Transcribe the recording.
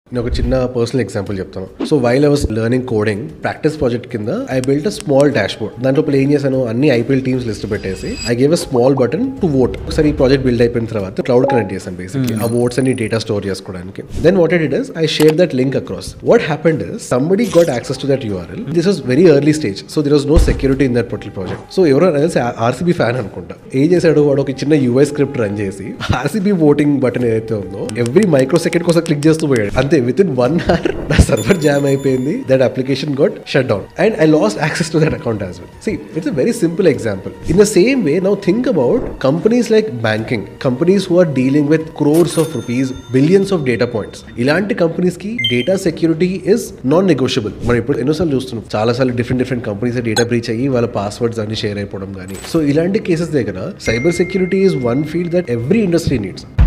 నేను ఒక చిన్న పర్సనల్ ఎగ్జాంపుల్ చెప్తాను so while I was learning coding practice project కింద I built a small dashboard దాంట్లో ఏం చేశాను అన్ని ఐపీఎల్ టీమ్స్ లిస్ట్ పెట్టేసి I gave a small button to vote ఒకసారి ఈ ప్రాజెక్ట్ బిల్డ్ అయిపోయిన తర్వాత క్లౌడ్ కనెక్ట్ చేశాను బేసిక్లీ ఆ ఓట్స్ అన్ని డేటా స్టోర్ చేసుకోవడానికి then what it is I share that link across what happened is somebody got access to that URL this was very early stage so there was no security in that particular project so ఎవరో తెలిసి RCB fan అనుకుంటా ఏం చేశాడు వాడు ఒక చిన్న UI script run చేసి RCB voting button ఏదైతే ఉందో ఎవ్రీ మైక్రో సెకండ్ కోసం క్లిక్ చేస్తూ పోయాడు అంతే విత్ ఇన్ వన్ అవర్ నా సర్వర్ జామ్ అయిపోయింది that application got shut down and I lost access to that account as well see it's a very simple example in the same way now think about companies like banking companies who are dealing with crores of rupees billions of data points ఇలాంటి companies కి data security is non negotiable మనం ఇప్పుడు ఎన్నోసార్లు చూస్తున్నాం చాలా సార్లు different different companies data breach అయ్యి వాళ్ళ పాస్వర్డ్స్ అన్ని షేర్ అయిపోవడం కానీ సో ఇలాంటి కేసెస్ దగ్గర cyber security is one field that every industry needs